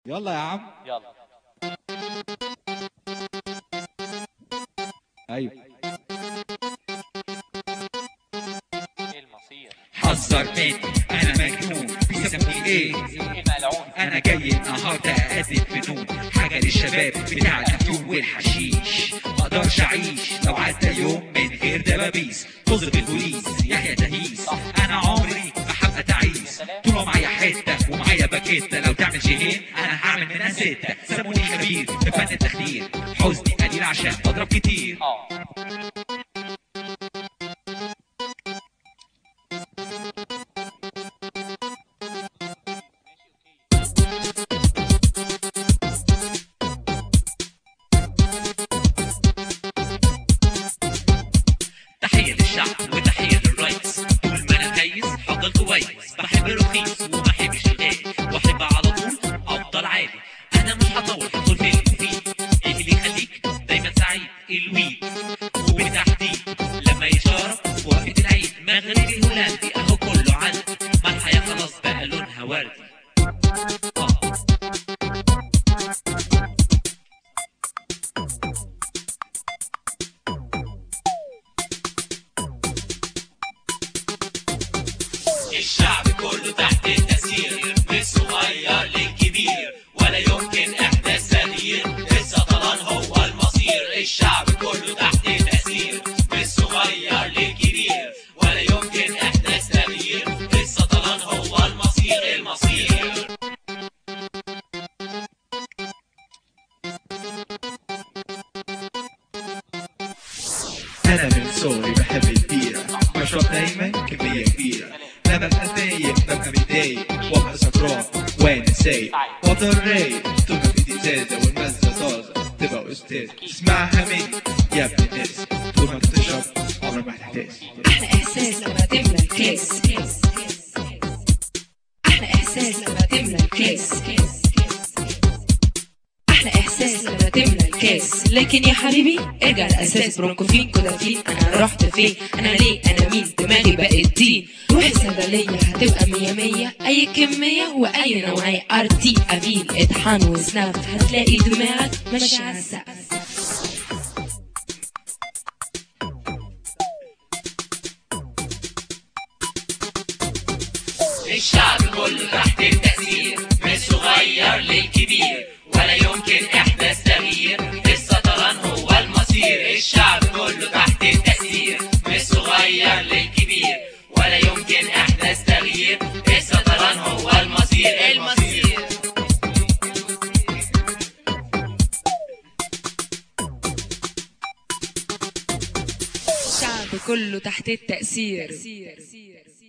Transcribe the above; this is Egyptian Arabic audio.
يلا يا عم يلا ايوه ايه المصير حذر مني انا مجنون بيسموني ايه الملعون انا جاي النهارده اقدم فنون حاجه للشباب بتاع الافيون والحشيش ما اقدرش اعيش لو عدى يوم من غير دبابيس طز بالبوليس يحيى تهيس انا عمري ما هبقى تعيس طول ما معايا حته ومعايا باكيته لو تعمل جيهين انا هعمل منها سته سموني خبير في فن التخدير حزني قليل عشان بضرب كتير اه تحية للشعب وتحية للرئيس طول ما انا كويس هفضل كويس بحب الرخيص وما بحبش الغالي واحب على طول افضل عالي انا مش هطول هدخل في المفيد ايه اللي يخليك دايما سعيد الويد وبالتحديد لما يشارك وقت العيد مغربي هولندي اهو كله عندي ما الحياة خلاص بقى لونها وردي آه. الشعب كله تحت التأثير من الصغير للكبير ولا يمكن إحداث تغيير السطلان هو المصير الشعب كله تحت التأثير من الصغير للكبير ولا يمكن إحداث تغيير السطلان هو المصير المصير انا من صغري بحب البيرة بشرب دايما كمية كبيرة لما ببقى فايق ببقى متضايق وابقى سكران وانا سايق وافضل رايق طول ما في ازازة والمزة طازة تبقى استاذ اسمعها مني يا ابن الناس طول ما بتشرب عمرك ما هتحتاس احلى احساس لما تملى الكاس احلى احساس لما تملى الكاس احلى احساس لما تملى الكاس لكن يا حبيبي ارجع الاساس برونكوفين كودافين انا رحت فين انا ليه انا مين دماغي بقت دين روح الصيدليه هتبقى مية مية اي كميه واي نوعيه ار تي افيل اطحان وسناف هتلاقي دماغك ماشيه على السقف الشعب كله تحت التأثير من الصغير للكبير ولا يمكن إحداث تغيير السطران هو المصير الشعب كله تحت التأثير من الصغير للكبير ولا يمكن إحداث تغيير السطران هو المصير المصير الشعب كله تحت التأثير